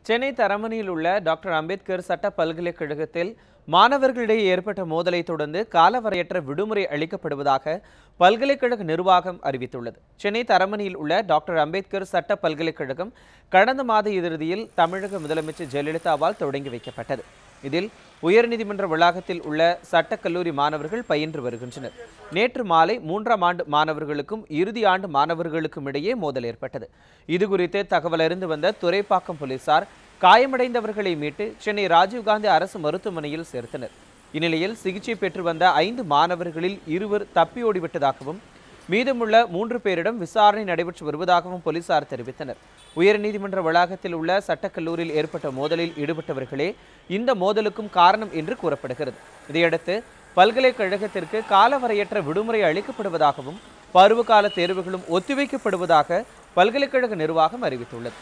சென்னை தரமணியில் உள்ள டாக்டர் அம்பேத்கர் சட்ட பல்கலைக்கழகத்தில் மாணவர்களிடையே ஏற்பட்ட மோதலை தொடர்ந்து காலவரையற்ற விடுமுறை அளிக்கப்படுவதாக பல்கலைக்கழக நிர்வாகம் அறிவித்துள்ளது சென்னை தரமணியில் உள்ள டாக்டர் அம்பேத்கர் சட்ட பல்கலைக்கழகம் கடந்த மாத இறுதியில் தமிழக முதலமைச்சர் ஜெயலலிதாவால் தொடங்கி வைக்கப்பட்டது இதில் உயர்நீதிமன்ற வளாகத்தில் உள்ள சட்டக்கல்லூரி மாணவர்கள் பயின்று வருகின்றனர் நேற்று மாலை மூன்றாம் ஆண்டு மாணவர்களுக்கும் இறுதி ஆண்டு மாணவர்களுக்கும் இடையே மோதல் ஏற்பட்டது இதுகுறித்து தகவல் அறிந்து வந்த துறைப்பாக்கம் போலீசார் காயமடைந்தவர்களை மீட்டு சென்னை ராஜீவ்காந்தி அரசு மருத்துவமனையில் சேர்த்தனர் இந்நிலையில் சிகிச்சை பெற்று வந்த ஐந்து மாணவர்களில் இருவர் தப்பியோடிவிட்டதாகவும் மீதமுள்ள மூன்று பேரிடம் விசாரணை நடைபெற்று வருவதாகவும் போலீசார் தெரிவித்தனர் உயர்நீதிமன்ற வளாகத்தில் உள்ள சட்டக்கல்லூரியில் ஏற்பட்ட மோதலில் ஈடுபட்டவர்களே இந்த மோதலுக்கும் காரணம் என்று கூறப்படுகிறது இதையடுத்து பல்கலைக்கழகத்திற்கு காலவரையற்ற விடுமுறை அளிக்கப்படுவதாகவும் பருவகால தேர்வுகளும் ஒத்திவைக்கப்படுவதாக பல்கலைக்கழக நிர்வாகம் அறிவித்துள்ளது